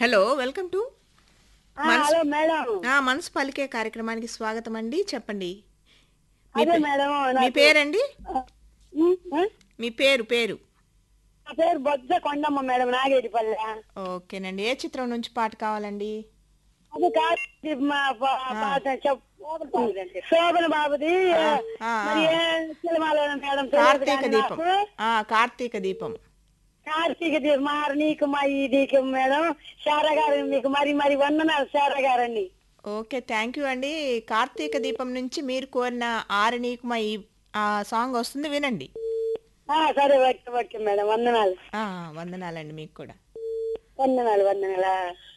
Hello welcome to ఆ, hello madam ఆ, మనసు పలికే కార్యక్రమానికి స్వాగతం అండి చెప్పండి మీ అదే పే- మేడం మీ నాకు- పేరండి ఉమ్, ఆ? మీ పేరు పేరు నా పేరు బొజ్జ కొండమ్మ మేడం నాగేటిపల్లె ఓకేనండి ఏ చిత్రం నుంచి పాట కావాలండి అది కాదు మా పా- పాట చెప్ శోభన బాబుది ఆ, ఆ, మరి ఏ సినిమాలో మేడం తెలియదు కార్తీక కానీ దీపం నాకు. ఆ కార్తీక దీపం కార్తీక దీపం మారు నీకు మా ఈ నీకు మేడం శారా గారు మీకు మరి మరి వందనాలు శారా గారండి ఓకే థ్యాంక్ యూ అండి కార్తీక దీపం నుంచి మీరు కోరిన ఆరు నీకు మా ఈ ఆ సాంగ్ వస్తుంది వినండి ఆ, సరే ఓకే ఓకే మేడం వందనాలు ఆ, వందనాలండి మీకు కూడా వందనాలు వందనాలా